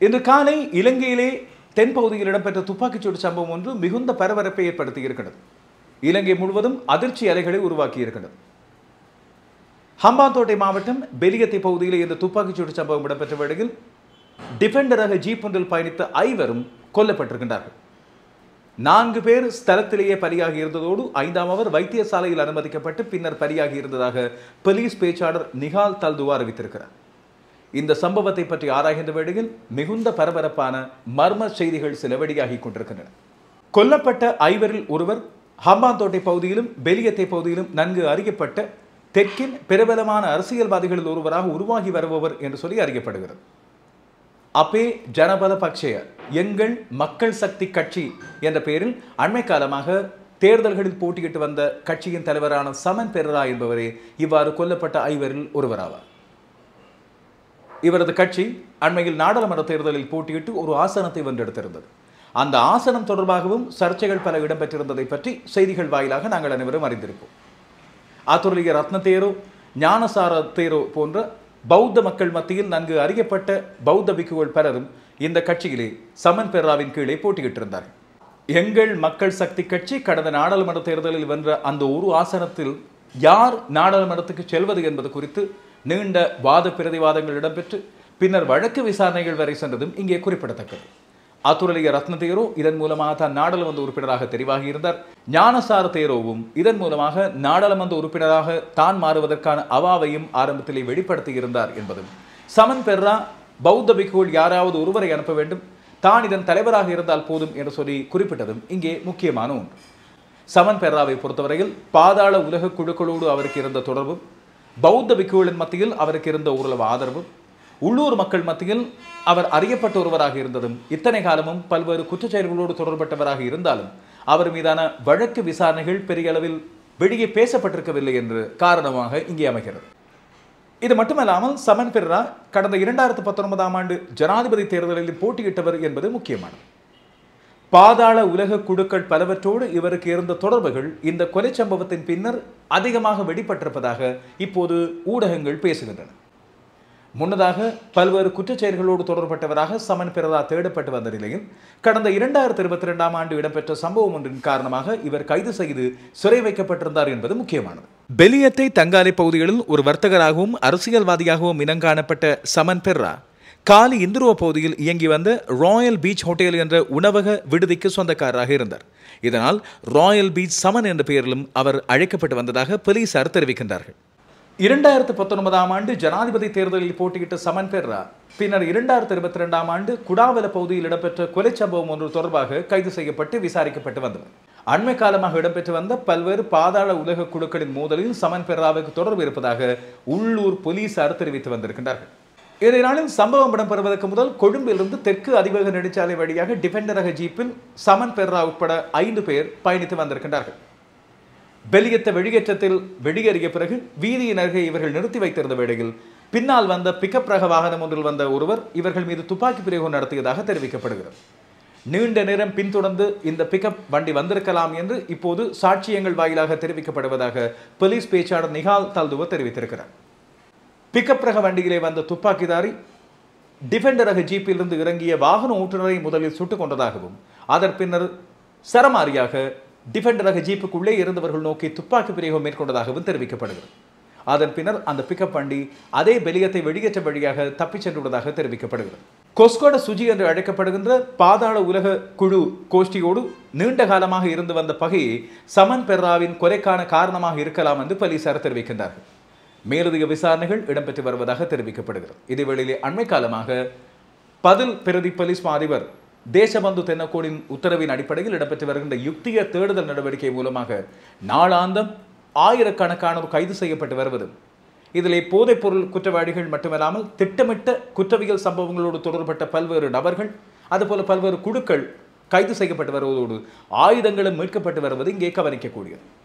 இன்று காலை இலங்கையிலே தென்பகுதியில் இடம்பெற்ற துப்பாக்கிச்சூடு சம்பவம் ஒன்று மிகுந்த பரபரப்பை ஏற்படுத்தி இருக்கிறது இலங்கை முழுவதும் அதிர்ச்சி அலைகளை உருவாக்கி இருக்கிறது ஹம்பாந்தோட்டை மாவட்டம் பெலியத்தை பகுதியில் இந்த துப்பாக்கிச்சூடு சம்பவம் இடம்பெற்ற வேளையில் டிஃபெண்டராக ஜீப் ஒன்றில் பயணித்த ஐவரும் கொல்லப்பட்டிருக்கின்றார்கள் நான்கு பேர் ஸ்தலத்திலேயே பலியாகி இருந்ததோடு ஐந்தாம் அவர் வைத்தியசாலையில் அனுமதிக்கப்பட்டு பின்னர் பலியாகி இருந்ததாக போலீஸ் பேச்சாளர் நிகால் தல்துவா அறிவித்திருக்கிறார் இந்த சம்பவத்தை பற்றி ஆராய்கின்ற வேளையில் மிகுந்த பரபரப்பான மர்ம செய்திகள் சில வெளியாகி கொண்டிருக்கின்றன கொல்லப்பட்ட ஐவரில் ஒருவர் ஹம்பாந்தோட்டை பகுதியிலும் பெலியத்தை பகுதியிலும் நன்கு அறியப்பட்ட தெற்கின் பிரபலமான அரசியல்வாதிகளில் ஒருவராக உருவாகி வருபவர் என்று சொல்லி அறியப்படுகிறது அப்பே ஜனபத பக்ஷய எங்கள் மக்கள் சக்தி கட்சி என்ற பெயரில் அண்மை காலமாக தேர்தல்களில் போட்டியிட்டு வந்த கட்சியின் தலைவரான சமன் பெரரா என்பவரே இவ்வாறு கொல்லப்பட்ட ஐவரில் ஒருவராவார் இவரது கட்சி அண்மையில் நாடாளுமன்ற தேர்தலில் போட்டியிட்டு ஒரு ஆசனத்தை வென்றெடுத்திருந்தது அந்த ஆசனம் தொடர்பாகவும் சர்ச்சைகள் பல இடம்பெற்றிருந்ததை பற்றி செய்திகள் வாயிலாக நாங்கள் அனைவரும் அறிந்திருப்போம் ஆத்துரலிய ரத்ன தேரோ ஞானசார தேரோ போன்ற பௌத்த மக்கள் மத்தியில் நன்கு அறியப்பட்ட பௌத்த பிக்குகள் பலரும் இந்த கட்சியிலே சமன் பெர்ராவின் கீழே போட்டியிட்டிருந்தார்கள் எங்கள் மக்கள் சக்தி கட்சி கடந்த நாடாளுமன்ற தேர்தலில் வென்ற அந்த ஒரு ஆசனத்தில் யார் நாடாளுமன்றத்துக்கு செல்வது என்பது குறித்து நீண்ட வாத பிரதிவாதங்கள் இடம்பெற்று பின்னர் வழக்கு விசாரணைகள் வரை சென்றதும் இங்கே குறிப்பிடத்தக்கது அத்துரலிய ரத்ன தேரோ இதன் மூலமாக தான் நாடாளுமன்ற உறுப்பினராக தெரிவாகி இருந்தார் ஞானசார தேரோவும் இதன் மூலமாக நாடாளுமன்ற உறுப்பினராக தான் மாறுவதற்கான அவாவையும் ஆரம்பத்திலே வெளிப்படுத்தி இருந்தார் என்பதும் சமன் பெர்ரா பௌத்த பிக்குகள் யாராவது ஒருவரை அனுப்ப வேண்டும் தான் இதன் தலைவராக இருந்தால் போதும் என்று சொல்லி குறிப்பிட்டதும் இங்கே முக்கியமான ஒன்று சமன் பெர்ராவை பொறுத்தவரையில் பாதாள உலக குழுக்களோடு அவருக்கு இருந்த தொடர்பும் பௌத்த பிக்குகளின் மத்தியில் அவருக்கு இருந்த ஓரளவு ஆதரவும் உள்ளூர் மக்கள் மத்தியில் அவர் அறியப்பட்ட ஒருவராக இருந்ததும் இத்தனை காலமும் பல்வேறு குற்றச்செயல்களோடு தொடர்பட்டவராக இருந்தாலும் அவர் மீதான வழக்கு விசாரணைகள் பெரிய அளவில் வெளியே பேசப்பட்டிருக்கவில்லை என்று காரணமாக இங்கே அமைகிறது இது மட்டுமல்லாமல் சமன் பெர்ரா கடந்த இரண்டாயிரத்து பத்தொன்பதாம் ஆண்டு ஜனாதிபதி தேர்தலில் போட்டியிட்டவர் என்பது முக்கியமானது பாதாள உலக குழுக்கள் பலவற்றோடு இவருக்கு இருந்த தொடர்புகள் இந்த கொலை சம்பவத்தின் பின்னர் அதிகமாக வெளிப்பட்டிருப்பதாக இப்போது ஊடகங்கள் பேசுகின்றன முன்னதாக பல்வேறு குற்றச்செயல்களோடு தொடர்பட்டவராக சமன் பெரரா தேடப்பட்டு வந்த நிலையில் கடந்த இரண்டாயிரத்தி இருபத்தி ரெண்டாம் ஆண்டு இடம்பெற்ற சம்பவம் ஒன்றின் காரணமாக இவர் கைது செய்து சிறை வைக்கப்பட்டிருந்தார் என்பது முக்கியமானது பெலியத்தை தங்காலை பகுதிகளில் ஒரு வர்த்தகராகவும் அரசியல்வாதியாகவும் இனங்காணப்பட்ட சமன் பெர்ரா காலி இந்துருவ பகுதியில் இயங்கி வந்த ராயல் பீச் ஹோட்டல் என்ற உணவக விடுதிக்கு சொந்தக்காரராக இருந்தார் இதனால் ராயல் பீச் சமன் என்ற பெயரிலும் அவர் அழைக்கப்பட்டு வந்ததாக போலீசார் தெரிவிக்கின்றார்கள் இரண்டாயிரத்து பத்தொன்பதாம் ஆண்டு ஜனாதிபதி தேர்தலில் போட்டியிட்ட சமன் பெர்ரா பின்னர் இரண்டாயிரத்து இருபத்தி ரெண்டாம் ஆண்டு குடாவல பகுதியில் இடம்பெற்ற கொலை சம்பவம் ஒன்று தொடர்பாக கைது செய்யப்பட்டு விசாரிக்கப்பட்டு வந்தவர் அண்மை காலமாக இடம்பெற்று வந்த பல்வேறு பாதாள உலக குழுக்களின் மோதலில் சமன் பெர்ராவுக்கு தொடர்பு இருப்பதாக உள்ளூர் போலீசார் தெரிவித்து வந்திருக்கின்றார்கள் இன்றைய நாளில் சம்பவம் இடம்பெறுவதற்கு முதல் கொழும்பிலிருந்து தெற்கு அதிவேக நெடுஞ்சாலை வழியாக டிஃபெண்டரக ஜீப்பில் சமன் பெர்ரா உட்பட ஐந்து பேர் பயணித்து வந்திருக்கின்றார்கள் பெலியத்த வெளியேற்றத்தில் வெளியேறிய பிறகு வீதியின் அருகே இவர்கள் நிறுத்தி வைத்திருந்த வேளையில் பின்னால் வந்த பிக்கப் ரக வாகனம் ஒன்றில் வந்த ஒருவர் இவர்கள் மீது துப்பாக்கி பிரயோகம் நடத்தியதாக தெரிவிக்கப்படுகிறது நீண்ட நேரம் பின்தொடர்ந்து இந்த பிக்கப் வண்டி வந்திருக்கலாம் என்று இப்போது சாட்சியங்கள் வாயிலாக தெரிவிக்கப்படுவதாக போலீஸ் பேச்சாளர் நிகால் தல்துவ தெரிவித்திருக்கிறார் பிக்கப் ரக வண்டியிலே வந்த துப்பாக்கிதாரி டிஃபெண்டர் ரக ஜீப்பிலிருந்து இறங்கிய வாகன ஓட்டுநரை முதலில் சுட்டுக் கொண்டதாகவும் அதன் பின்னர் சரமாரியாக டிஃபெண்டர் ரக ஜீப்புக்குள்ளே இருந்தவர்கள் நோக்கி துப்பாக்கி பிரயோகம் மேற்கொண்டதாகவும் தெரிவிக்கப்படுகிறது அதன் பின்னர் அந்த பிக்கப் வண்டி அதே பெலியத்தை வெளியேற்ற வழியாக தப்பிச் சென்றுள்ளதாக தெரிவிக்கப்படுகிறது கொஸ்கோட சுஜி என்று அழைக்கப்படுகின்ற பாதாள உலக குழு கோஷ்டியோடு நீண்ட காலமாக இருந்து வந்த பகையை சமன் பெர்ராவின் கொலைக்கான காரணமாக இருக்கலாம் என்று போலீசார் தெரிவிக்கின்றார்கள் மேலதிக விசாரணைகள் இடம்பெற்று வருவதாக தெரிவிக்கப்படுகிறது இதேவேளையிலே அண்மை காலமாக பதில் பிரதி போலீஸ் மா அதிபர் தேசபந்து தென்னக்கோடின் உத்தரவின் அடிப்படையில் இடம்பெற்று வருகின்ற யுக்திய தேடுதல் நடவடிக்கை மூலமாக நாளாந்தம் ஆயிரக்கணக்கானோர் கைது செய்யப்பட்டு வருவதும் இதிலே போதைப்பொருள் குற்றவாளிகள் மட்டுமல்லாமல் திட்டமிட்ட குற்றவியல் சம்பவங்களோடு தொடர்பட்ட பல்வேறு நபர்கள் அதுபோல பல்வேறு குழுக்கள் கைது செய்யப்பட்டு வருவதோடு ஆயுதங்களும் மீட்கப்பட்டு வருவது இங்கே கவனிக்கக்கூடியது